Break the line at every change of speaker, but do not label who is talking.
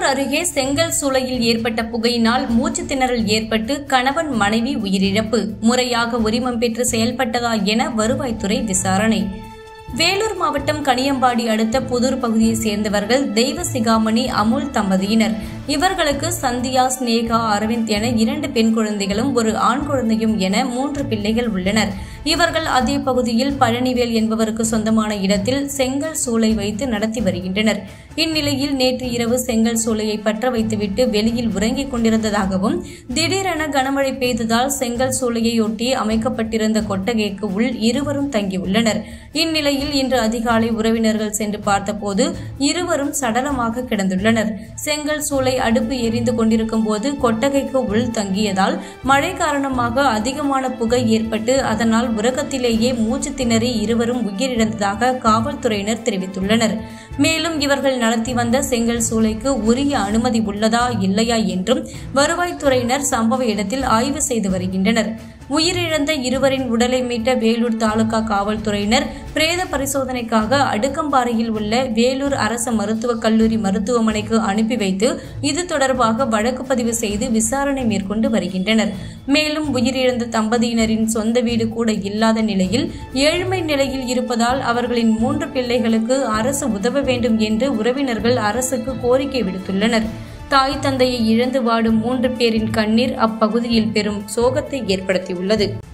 அருகே செங்கல் சூளையில் ஏற்பட்ட புகையினால் மூச்சு திணறல் ஏற்பட்டு கணவன் மனைவி உயிரிழப்பு முறையாக உரிமம் பெற்று செயல்பட்டதா என வருவாய்த்துறை விசாரணை வேலூர் மாவட்டம் கனியம்பாடி அடுத்த புதூர் பகுதியைச் சேர்ந்தவர்கள் தெய்வ சிகாமணி அமுல் தம்பதியினர் இவர்களுக்கு சந்தியா ஸ்னேகா அரவிந்த் என இரண்டு பெண் குழந்தைகளும் ஒரு ஆண் குழந்தையும் என மூன்று பிள்ளைகள் உள்ளனர் இவர்கள் அதே பகுதியில் பழனிவேல் என்பவருக்கு சொந்தமான இடத்தில் செங்கல் சூளை வைத்து நடத்தி வருகின்றனர் இந்நிலையில் நேற்று இரவு செங்கல் சூளையை பற்ற வைத்துவிட்டு வெளியில் உறங்கிக் கொண்டிருந்ததாகவும் திடீரென கனமழை பெய்ததால் செங்கல் சூளையொட்டி அமைக்கப்பட்டிருந்த கொட்டகைக்கு உள் இருவரும் தங்கியுள்ளனர் இந்நிலையில் இன்று அதிகாலை உறவினர்கள் சென்று பார்த்தபோது இருவரும் சடலமாக கிடந்துள்ளனர் செங்கல் சூளை அடுப்பு எரிந்து கொண்டிருக்கும் போது கொட்டகைக்கு உள் தங்கியதால் மழை காரணமாக அதிகமான புகை ஏற்பட்டு அதனால் உறக்கத்திலேயே மூச்சு திணறி இருவரும் உயிரிழந்ததாக காவல்துறையினர் தெரிவித்துள்ளனர் மேலும் இவர்கள் நடத்தி வந்த செங்கல் சூளைக்கு உரிய அனுமதி உள்ளதா இல்லையா என்றும் வருவாய்த்துறையினர் சம்பவ இடத்தில் ஆய்வு செய்து வருகின்றனர் உயிரிழந்த இருவரின் உடலை மீட்ட வேலூர் தாலுகா காவல்துறையினர் பிரேத பரிசோதனைக்காக அடுக்கம்பாறையில் உள்ள வேலூர் அரசு மருத்துவக் கல்லூரி மருத்துவமனைக்கு அனுப்பி வைத்து இது தொடர்பாக வழக்கு பதிவு செய்து விசாரணை மேற்கொண்டு வருகின்றனர் மேலும் உயிரிழந்த தம்பதியினரின் சொந்த வீடு கூட இல்லாத நிலையில் ஏழ்மை நிலையில் இருப்பதால் அவர்களின் மூன்று பிள்ளைகளுக்கு அரசு உதவ வேண்டும் என்று உறவினர்கள் அரசுக்கு கோரிக்கை விடுத்துள்ளனர் தாய் தந்தையை இழந்து வாடும் மூன்று பேரின் கண்ணீர் அப்பகுதியில் பெரும் சோகத்தை ஏற்படுத்தியுள்ளது